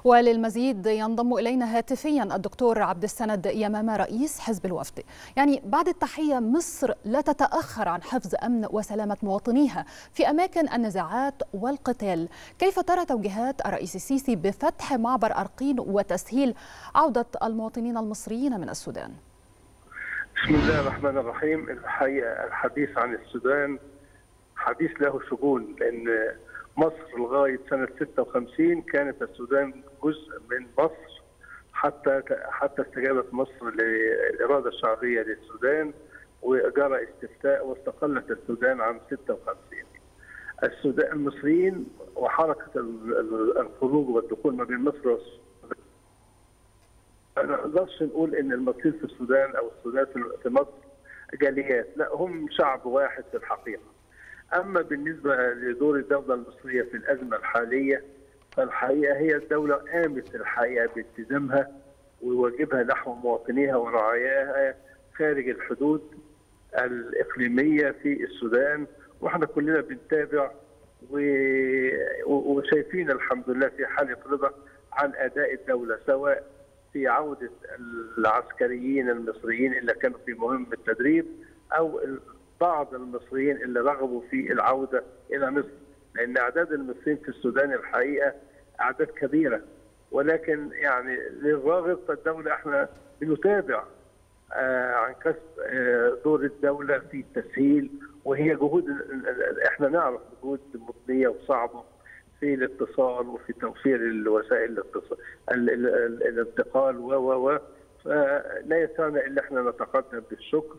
وللمزيد ينضم إلينا هاتفيا الدكتور عبد السند يمامة رئيس حزب الوفد يعني بعد التحية مصر لا تتأخر عن حفظ أمن وسلامة مواطنيها في أماكن النزاعات والقتال كيف ترى توجيهات الرئيس السيسي بفتح معبر أرقين وتسهيل عودة المواطنين المصريين من السودان بسم الله الرحمن الرحيم الحقيقة الحديث عن السودان حديث له شجون لأن مصر لغايه سنه 56 كانت السودان جزء من مصر حتى حتى استجابت مصر للاراده الشعبيه للسودان وجرى استفتاء واستقلت السودان عام 56. السودان المصريين وحركه الخروج والدخول ما بين مصر والسودان ما نقدرش نقول ان المصريين في السودان او السودان في مصر جاليات، لا هم شعب واحد في الحقيقه. اما بالنسبه لدور الدوله المصريه في الازمه الحاليه فالحقيقه هي الدوله قامت الحقيقه بالتزامها وواجبها نحو مواطنيها ورعاياها خارج الحدود الاقليميه في السودان واحنا كلنا بنتابع وشايفين الحمد لله في حاله رضا عن اداء الدوله سواء في عوده العسكريين المصريين اللي كانوا في مهمه التدريب او بعض المصريين اللي رغبوا في العوده الى مصر لان اعداد المصريين في السودان الحقيقه اعداد كبيره ولكن يعني للراغب فالدوله احنا بنتابع آه عن كسب آه دور الدوله في التسهيل وهي جهود احنا نعرف جهود مضنيه وصعبه في الاتصال وفي توفير الوسائل الاتصال الانتقال و و و فلا يسعنا الا احنا نتقدم بالشكر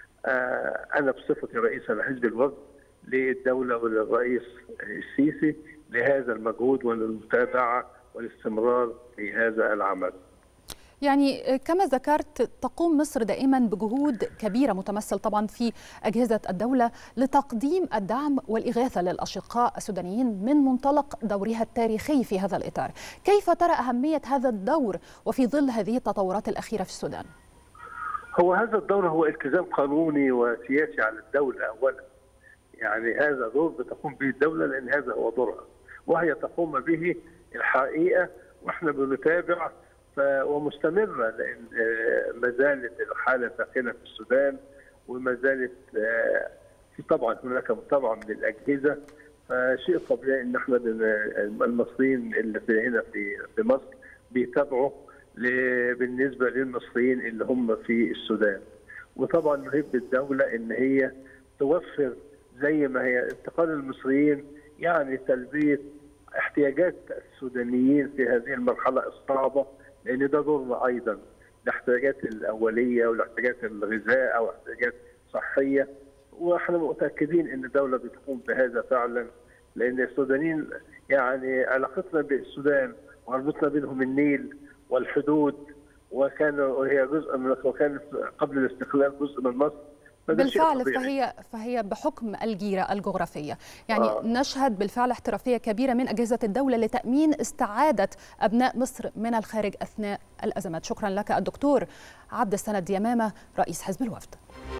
انا بصفتي رئيس الحزب الوفد للدوله وللرئيس السيسي لهذا المجهود وللمتابعه والاستمرار في هذا العمل. يعني كما ذكرت تقوم مصر دائما بجهود كبيره متمثل طبعا في اجهزه الدوله لتقديم الدعم والاغاثه للاشقاء السودانيين من منطلق دورها التاريخي في هذا الاطار. كيف ترى اهميه هذا الدور وفي ظل هذه التطورات الاخيره في السودان؟ هو هذا الدور هو التزام قانوني وسياسي على الدولة أولا يعني هذا دور بتقوم به الدولة لأن هذا هو دورها وهي تقوم به الحقيقة وإحنا بنتابع ومستمرة لأن ما زالت الحالة ساخنة في السودان وما زالت في طبعا هناك متابعة من الأجهزة فشيء طبيعي ان احنا المصريين اللي في هنا في في مصر بيتابعوا بالنسبه للمصريين اللي هم في السودان وطبعا نحب الدوله ان هي توفر زي ما هي انتقال المصريين يعني تلبيه احتياجات السودانيين في هذه المرحله الصعبه لان ده دورنا ايضا الاحتياجات الاوليه والاحتياجات الغذاء او احتياجات صحيه واحنا متاكدين ان الدوله بتقوم بهذا فعلا لان السودانيين يعني علاقتنا بالسودان وربطنا بينهم النيل والحدود وكان وهي جزء من وكانت قبل الاستقلال جزء من مصر بالفعل فهي فهي بحكم الجيره الجغرافيه يعني آه. نشهد بالفعل احترافيه كبيره من اجهزه الدوله لتامين استعاده ابناء مصر من الخارج اثناء الازمات شكرا لك الدكتور عبد السند يمامه رئيس حزب الوفد